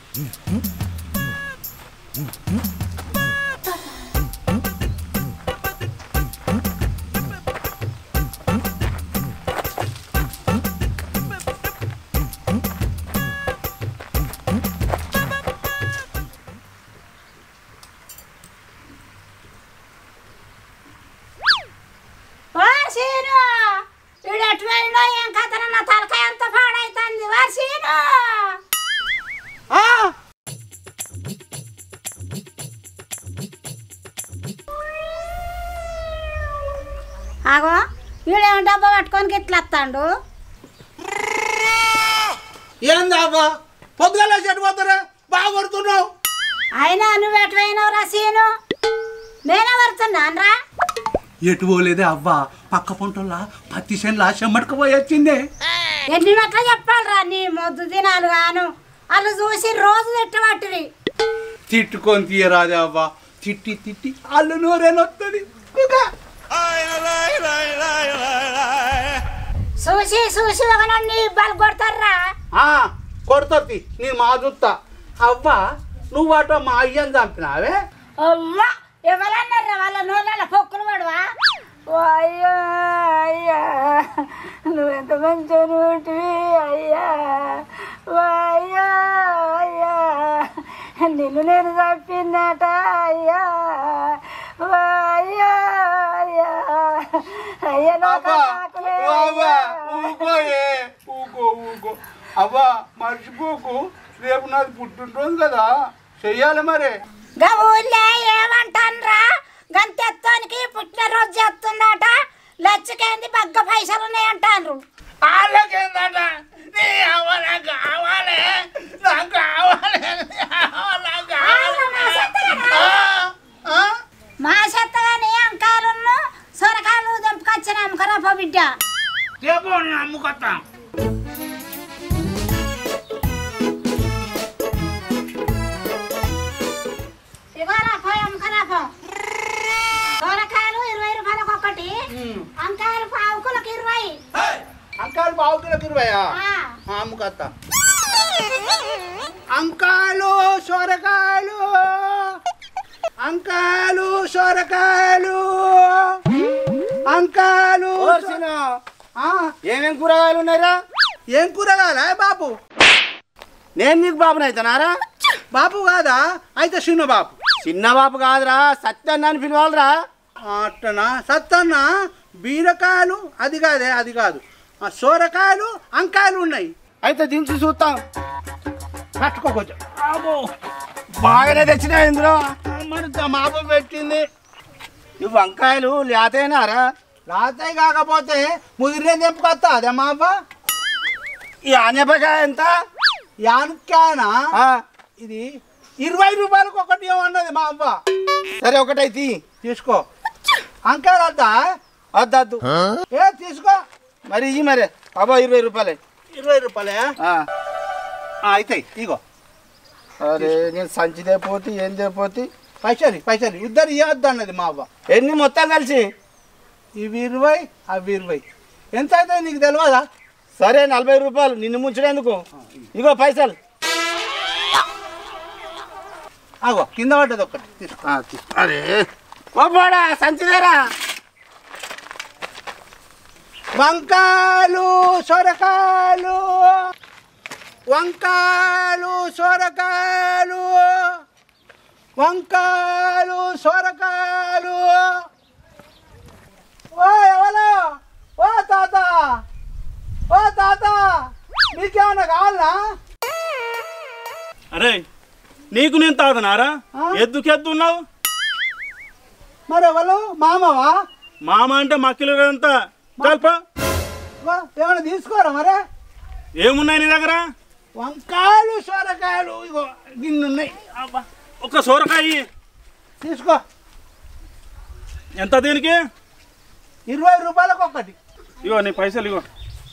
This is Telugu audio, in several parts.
ఓ సీను వీడు ఎటు వెళ్ళినా ఏం కథన నా తలకాయ అంత పాడైతుంది వా సీను ఆగో వీడేమో డబ్బా పట్టుకొని ఇట్లా వస్తాడు ఏంది అవ్వా పొద్దుగాల చెట్టు పోతారా బాగా కొడుతున్నావు అయినా నువ్వు ఎటు పోయినావు రా సీను నేనే పడుతున్నాను రా ఎటు పోలేదే అవ్వా పక్క పొంటోళ్ళ పత్తి సెన్లా చెమ్మటకు పోయి వచ్చిందే ఎన్ని మట్ల చెప్పాలిరా నీ మొద్దు దినాలు గాను వాళ్ళు చూసి రోజు తిట్టబట్టిరి తిట్టుకొని తీయరాదే అవ్వా తిట్టి తిట్టి అల్లు నూరేనొస్తుంది చూసి చూసి ఒక నన్ను ఇబ్బంది కొడతారా కొడుతుంది నేను మా చూస్తా అవ్వా నువ్వు అట మా అయ్యని చంపినావే అమ్మా ఎవరన్నారా వాళ్ళ నోళ్ళ పొక్కులు పడవా ఓ అయ్యా అయ్యా నువ్వెంత మంచి ఉంటివి అయ్యా ఓ అయ్యా అయ్యా నిన్ను నేను చంపిందట అయ్యా ఓ అయ్యా అయ్యా అయ్యా నాకు అవ్వా ఆకలే ఓ అవ్వా అయ్యా. ఊకోయే ఊకో ఊకో అవ్వా మర్చిపోకు రేపు నాది పుట్టినరోజు కదా చెయ్యాలి మరి గా ఊళ్ళో ఏమంటాన్రా గంతెత్తానికి పుట్టినరోజు చేస్తుందట లచ్చకేంది బగ్గ పైసలు ఉన్నాయి అంటాన్రు వాళ్ళకేందట నీ అవ్వ నాకు కావాలి నాకు కావాలి నీ అవ్వ నాకు కావాలి. ఆ, ఆ? మా చెత్తగాని అంకాలును సొరకాయలు దింపుకొచ్చిన అమ్మకరాపో బిడ్డ రేపు నేను అమ్ముకొత్తా ఇవ్వరా పోయి అమ్మకరాపో సొరకాయలు ఇరవై రూపాయలకు ఒకటి అంకాయలు పావుకులకు ఇరవై అంకాలు పావు కిలోకి ఇరవయా ఆ. అమ్ముకొత్తా అంకాలు సొరకాయలు అంకాలు సొరకాయలు అంకాలు ఆ, ఏమేం కూరగాయలు ఉన్నాయిరా ఏం కూరగాయలా బాబు నేను నీకు బాబుని అవుతానారా బాబు కాదా అయితే చిన్న బాబు చిన్న బాబు కాదురా సత్యన్న అని పిలవాలరా అట్టనా సత్తన్న బీరకాయలు అది కాదే అది కాదు ఆ సోరకాయలు అంకాయలు ఉన్నాయి అయితే దించి చూస్తాం పట్టుకో కొంచెం అబ్బో, బాగానే తెచ్చినా ఇందులో మరి మాప పెట్టింది ఈ వంకాయలు లేతేనారా రాతాయి కాకపోతే ముదిరే తెంపుకొస్తా అదే మా అవ్వ ఈ ఆనపకాయ ఎంత యానక్కాయనా ఆ, ఇది ఇరవై రూపాయలకు ఒకటి ఏమన్నది మా అవ్వ సరే ఒకటైతి తీసుకో అంకాయలు వద్దా వద్దద్దు ఏ తీసుకో మరి ఇయ్యి మరి అబ్బా ఇరవై రూపాయలే ఇరవై రూపాయలే ఆ, ఆ, అవుతాయి ఇగో అరే నేను సంచి దేపోతే ఏం దేపోతే పైసలు పైసలు ఇద్దరు ఇవ్వద్దు అన్నది మా అవ్వ ఎన్ని మొత్తం కలిసి ఇవి ఇరవై అవి ఇరవై ఎంత అవుతుంది నీకు తెలియదా సరే నలభై రూపాయలు నిన్ను ముంచడేందుకు ఇగో పైసలు అగో కింద పడ్డది ఒకటి తీసుకో ఆ, తీసుకో. అరే ఓపాడా సంచిదేరా వంకాయలు సొరకాయలు వంకాయలు సొరకాయలు వంకాయలు సొరకాయలు ఓ ఎవరు ఓ తాత ఓ తాత మీకేమన్నా కావాలనా అరే నీకు నేను తాదనారా ఆ? ఎద్దుకు ఎద్దు ఉన్నావు మరి ఎవరు మామవా మామ అంటే మక్కిలు కదంతా కల్ప ఓ, ఏమన్నా తీసుకోరా మరే ఏమున్నాయి నీ దగ్గర వంకాయలు సొరకాయలు ఇగో గిన్నె ఉన్నాయి అబ్బా ఒక సోరకాయ తీసుకో ఎంత దీనికి ఇరవై రూపాయలకు ఒకటి ఇగో నీ పైసలు ఇగో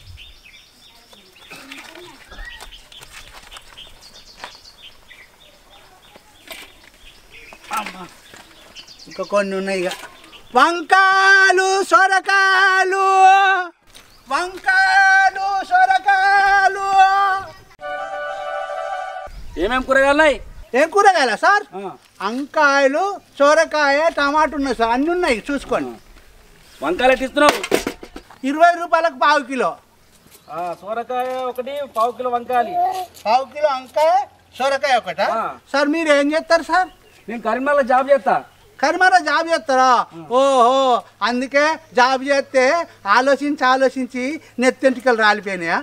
ఇంకా కొన్ని ఉన్నాయి ఇక వంకాయలు సొరకాయలు వంకాయలు సొరకాయలు ఏమేం కూరగాయలున్నాయి ఏం కూరగాయల సార్ వంకాయలు సోరకాయ టమాటా ఉన్నాయి సార్ అన్నీ ఉన్నాయి చూసుకోండి వంకాయలు ఎట్టి ఇస్తున్నావు ఇరవై రూపాయలకు పావు కిలో ఆ, సోరకాయ ఒకటి పావు కిలో వంకాయలు పావు కిలో వంకాయ సోరకాయ ఒకట ఆ. సార్ మీరు ఏం చేస్తారు సార్ నేను కరీంనగర్లో జాబ్ చేస్తా కరిమారా జాబ్ చేస్తారా ఓహో అందుకే జాబ్ చేస్తే ఆలోచించి ఆలోచించి నెత్తెంటికలు రాలిపోయినాయా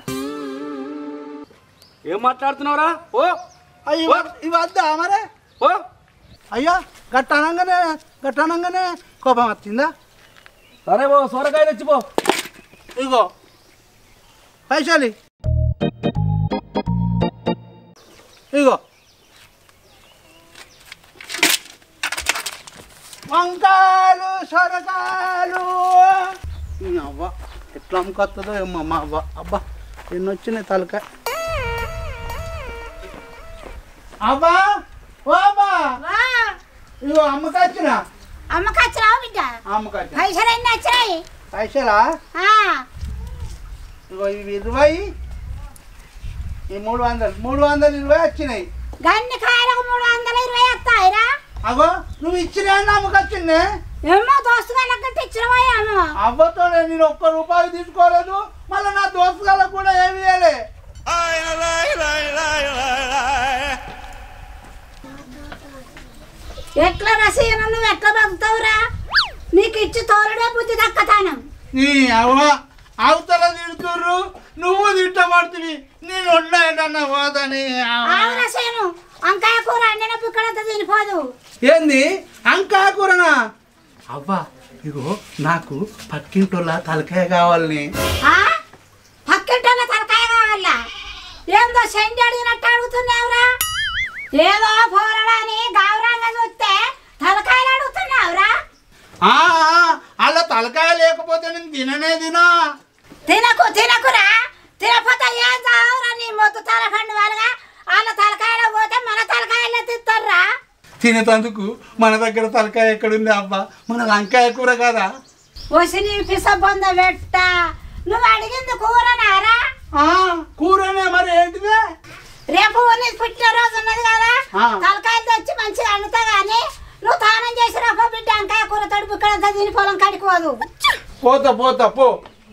ఏం మాట్లాడుతున్నావురా ఓ అయ్యి ఇవి వద్దా మరే ఓ అయ్యా గట్ట అనగానే గట్ట అనగానే కోపం వచ్చిందా సరే ఓ సోరకాయ తెచ్చిపో ఇగో పైసలి ఇగో వంకాయలు సొరకాయలు ఈ అవ్వ ఎట్లా అమ్ముకొస్తుందో ఏమో మా అవ్వ అబ్బా ఎన్ని వచ్చినాయి తలకాయ అబ్బా ఓ అబ్బా వా, ఇగో అమ్మకొచ్చిన అమ్మకి వచ్చినావు బిడ్డ అమ్మకొచ్చిన పైసలు ఎన్ని వచ్చినాయి పైసలా ఆ, ఇగో ఇవి ఇరవై ఈ మూడు వందలు మూడు వందలు ఇరవై వచ్చినాయి గన్ని కాయలకు మూడు వందల ఇరవై వస్తాయిరా అగో నువ్వు ఇచ్చిన నమ్మకొచ్చింది ఏమో దోస్తు వాళ్ళకి ఇచ్చినవాయేమో అవ్వతో నేను ఒక్క రూపాయి తీసుకోలేదు మళ్ళీ నా దోస్తుగాలకు కూడా ఏమి ఇవ్వలే ఎట్లా రసీన నువ్వు ఎట్లా బతుకుతావురా నీకు ఇచ్చి తోలుడే బుద్ధి దక్కతాను నీ అవ్వ అవతల తిడుతుర్రు నువ్వు తిట్టబడుతుంది నేను ఉన్నాయన్న పోదని ఆవు రసీను వంకాయ కూర అండిన పిక్కడంతా తినిపోదు ఏంది అంకా కూరనా అవ్వ ఇగో నాకు పక్కింటోళ్ళ తలకాయ కావాలని ఆ? పక్కింటోళ్ళ తలకాయ కావాలా ఏందో సెండి అడిగినట్టు అడుగుతున్నావురా ఏదో పోరడాని గౌరంగా చూస్తే తలకాయలు అడుగుతున్నావురా ఆ, ఆ, అలా తలకాయ లేకపోతే నేను తిననే తినా తినకు తినకురా తినపోతే ఏం చావురా నీ మొద్దు తలకండు వాళ్ళగా వాళ్ళ తలకాయలో పోతే మన తలకాయలో తిస్తారా తినేటందుకు మన దగ్గర తలకాయ ఎక్కడుంది అబ్బా మన వంకాయ కూర కదా వచ్చి నీ పిస బొంద పెట్ట నువ్వు అడిగింది కూరనారా ఆ, కూరనే మరి ఏంటిదే రేపు నీ పుట్టినరోజు ఉన్నది కదా ఆ. తలకాయలు తెచ్చి మంచిగా వండుతా గానీ నువ్వు తానం చేసి రాపో బిడ్డ వంకాయ కూర తడుపు ఇక్కడ దీని పొలం కడిపోదు పోతా పోతా పో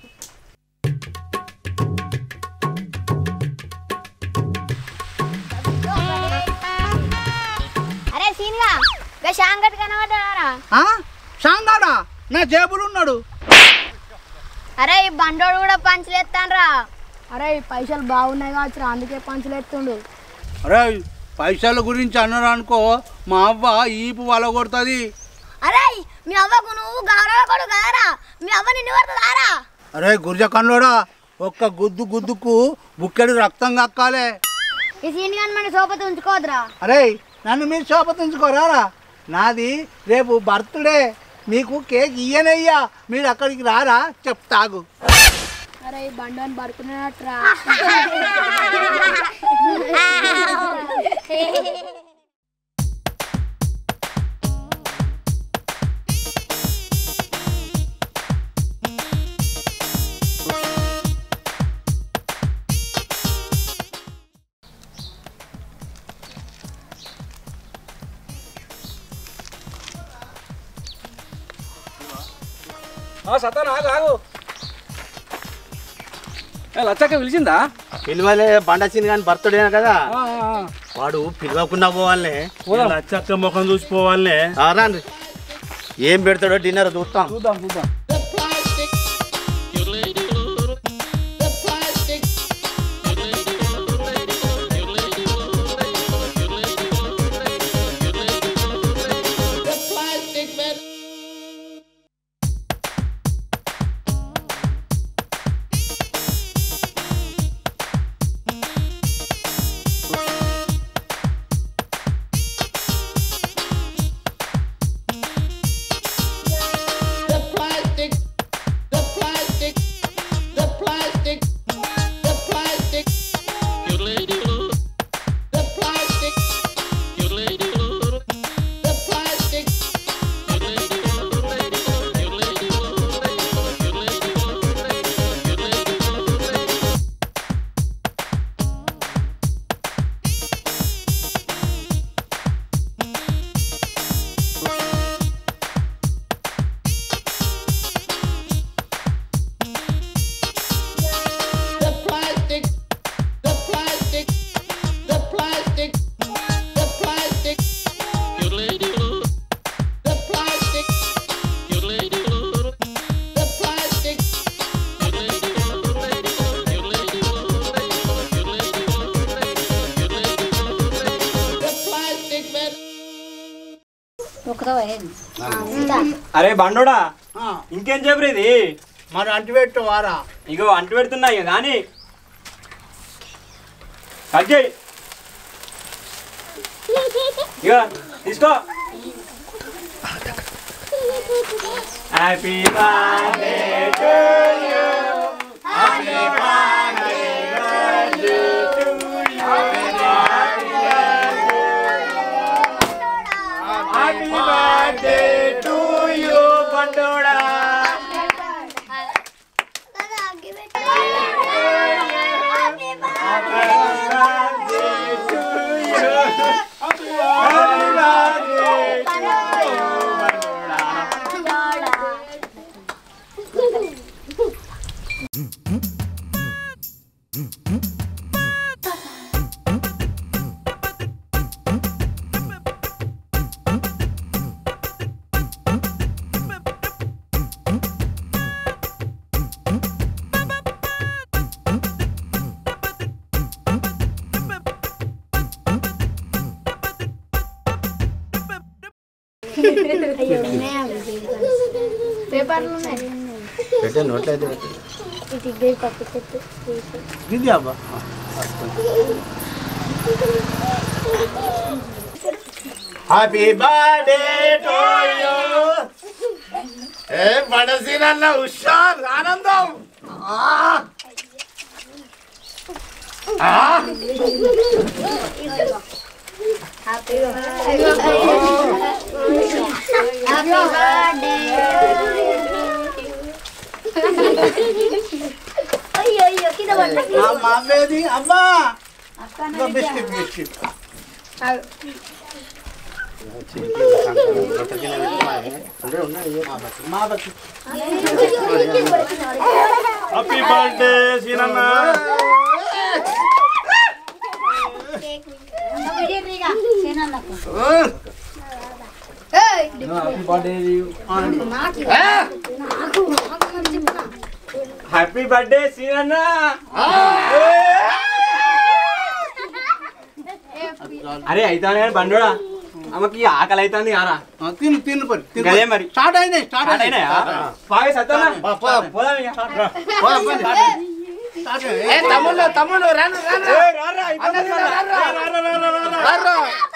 అరే సీన్గా గా షాంగట్ కనబడ్డారా ఆ? సాంగాడా నా జేబులు ఉన్నాడు అరే ఈ బండోడు కూడా పంచలేస్తాన్రా అరే ఈ పైసలు బాగున్నాయి కావచ్చు అందుకే పంచలేస్తుండు అరే పైసల గురించి అన్నారు అనుకో మా అవ్వ ఈపు వల కొడుతుంది అరే మీ అవ్వకు నువ్వు గౌరవ కొడు కదరా మీ అవ్వ నిన్ను పడుతుందారా అరే గుర్జ కన్నుడా ఒక్క గుద్దు గుద్దుకు బుక్కెడు రక్తం కక్కాలే ఈ సీన్ కానీ మన సోపతి ఉంచుకోవద్దురా అరే నన్ను మీరు శోభతించుకోరారా నాది రేపు బర్త్డే మీకు కేక్ ఇయ్యనయ్యా మీరు అక్కడికి రారా చెప్తాగు అరే ఈ బండోని పడుకున్నట్రా ఆ, సతాన్ ఆగు ఆగు ఏ, లచ్చక్క పిలిచిందా పిలువలే బండసింది కానీ బర్త్డే కదా ఆ, ఆ, ఆ. వాడు పిలవకుండా పోవాలే పోదాం. లచ్చక్క ముఖం చూసిపోవాలనే ఆ, రండి ఏం పెడతాడో డిన్నర్ చూస్తాం చూద్దాం చూద్దాం మొక్కుతావా ఏంది అరే బండోడా ఆ, ఇంకేం చెప్పరు ఇది మరి అంటి పెట్టు వారా ఇగో అంటు పెడుతున్నా ఇక కానీ కట్ చేయి ఇక తీసుకో happy birthday to you happy birthday to you happy birthday to you బండోడా పేపర్లు ఉన్నాయి పెట్టే నోట్లో అయితే పెట్టు. ఇటు ఇగ్గై పప్పు చెట్టు ఇది అబ్బా హ్యాపీ బర్త్డే టు యూ ఏ పడసీనన్న హుషార్ ఆనందం ఆ! ఆ! అయ్యో అయ్యో కింద పడ్డా మా మామేది అబ్బా ఇదిగో బిస్కెట్ బిస్కెట్ మా బస్సు హ్యాపీ బర్త్డే సీనన్న హ్యాపీ బర్త్డే సీనన్న అరే అయితానే కానీ బండోడా ఆమెకి ఆకలి అవుతుంది ఆరా ఆ, తిను తిను పరి తిను గదే పరి. మరి. స్టార్ట్ అయినాయి స్టార్ట్ స్టార్ట్ అయినాయి అయినాయా బాగా సత్తానా పో, పోదాం. పోదాం ఇక. పోదాం, పోదాం. స్టార్ట్ అయినాయి. ఏ తమ్ముళ్ళు తమ్ముళ్ళు రాను రాను ఏయ్, రారా, అయిపోతుంది కదా.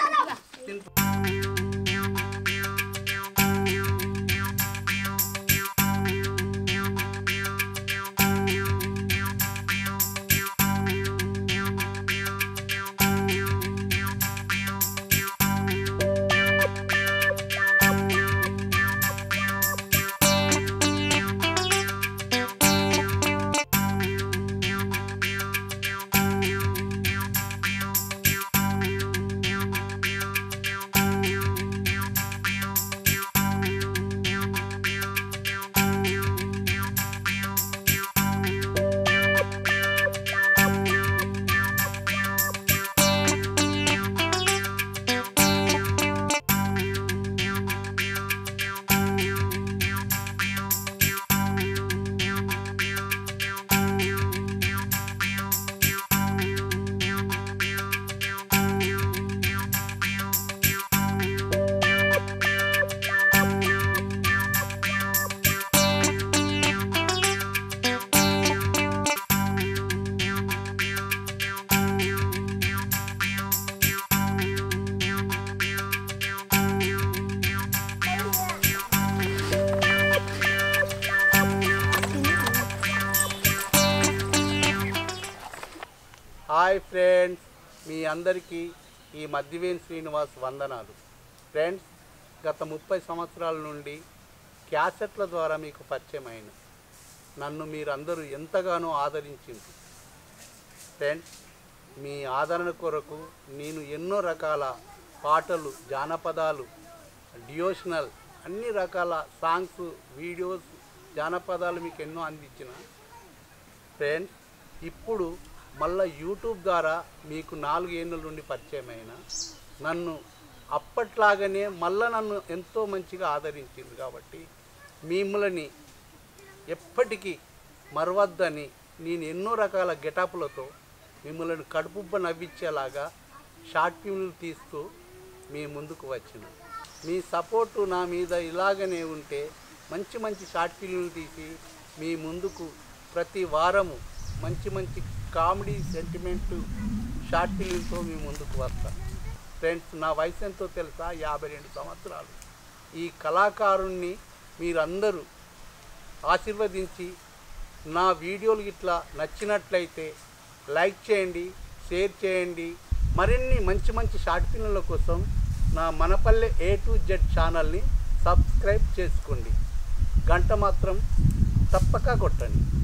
హాయ్ ఫ్రెండ్స్ మీ అందరికీ ఈ మధ్యవేన్ శ్రీనివాస్ వందనాలు ఫ్రెండ్స్ గత ముప్పై సంవత్సరాల నుండి క్యాసెట్ల ద్వారా మీకు పరిచయం అయిన నన్ను మీరందరూ ఎంతగానో ఆదరించింది ఫ్రెండ్స్ మీ ఆదరణ కొరకు నేను ఎన్నో రకాల పాటలు జానపదాలు డియోషనల్ అన్ని రకాల సాంగ్స్ వీడియోస్ జానపదాలు మీకు ఎన్నో అందించిన ఫ్రెండ్స్ ఇప్పుడు మళ్ళా యూట్యూబ్ ద్వారా మీకు నాలుగు ఏళ్ళ నుండి పరిచయం అయిన నన్ను అప్పట్లాగానే మళ్ళా నన్ను ఎంతో మంచిగా ఆదరించింది కాబట్టి మిమ్మల్ని ఎప్పటికీ మరవద్దని నేను ఎన్నో రకాల గెటప్లతో మిమ్మల్ని కడుపుబ్బ నవ్వించేలాగా షార్ట్ ఫిల్మ్లు తీస్తూ మీ ముందుకు వచ్చిన మీ సపోర్టు నా మీద ఇలాగనే ఉంటే మంచి మంచి షార్ట్ ఫిల్మ్లు తీసి మీ ముందుకు ప్రతి వారము మంచి మంచి కామెడీ సెంటిమెంట్ షార్ట్ ఫిల్మ్తో మీ ముందుకు వస్తా ఫ్రెండ్స్ నా వయసు ఎంతో తెలుసా యాభై రెండు సంవత్సరాలు ఈ కళాకారుణ్ణి మీరందరూ ఆశీర్వదించి నా వీడియోలు ఇట్లా నచ్చినట్లయితే లైక్ చేయండి షేర్ చేయండి మరిన్ని మంచి మంచి షార్ట్ ఫిల్మ్ల కోసం నా మనపల్లె ఏ టు జెడ్ ఛానల్ని సబ్స్క్రైబ్ చేసుకోండి గంట మాత్రం తప్పక కొట్టండి